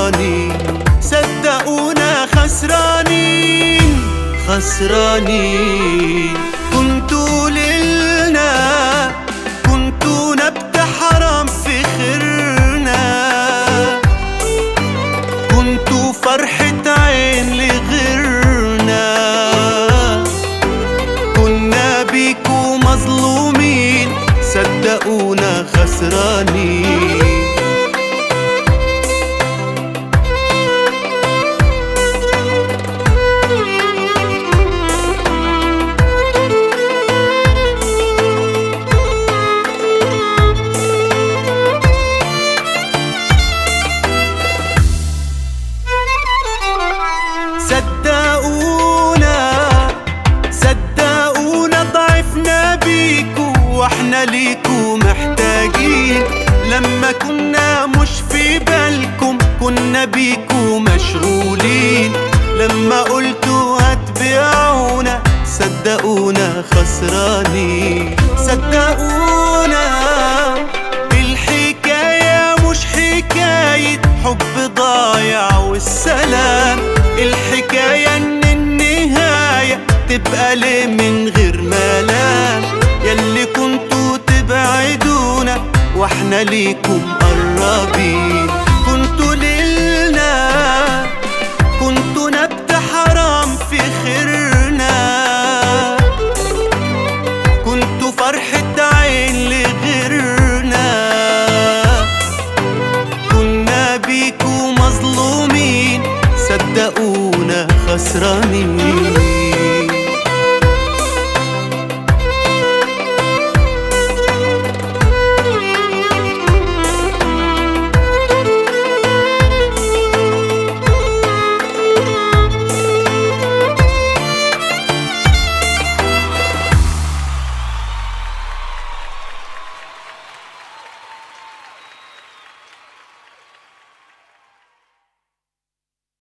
خسرانين صدقونا خسرانين خسرانين كنتوا ليلنا كنتوا نبت حرام في خيرنا كنتوا فرحة عين لغيرنا كنا بيكوا مظلومين صدقونا خسرانين صدقونا صدقونا ضعفنا بيكو واحنا ليكو محتاجين لما كنا مش في بالكم كنا بيكو مشغولين لما قلتوا هتبيعونا صدقونا خسرانين صدقونا الحكاية مش حكاية حب ضايع والسلام الحكاية ان النهاية تبقى ليه من غير ملام ياللي كنتوا تبعدونا واحنا ليكم قربين كنتوا ليلنا كنتوا نبت حرام في خيرنا كنتوا فرحة عين لغيرنا كنا بيكوا مظلومين صدقونا خسرانين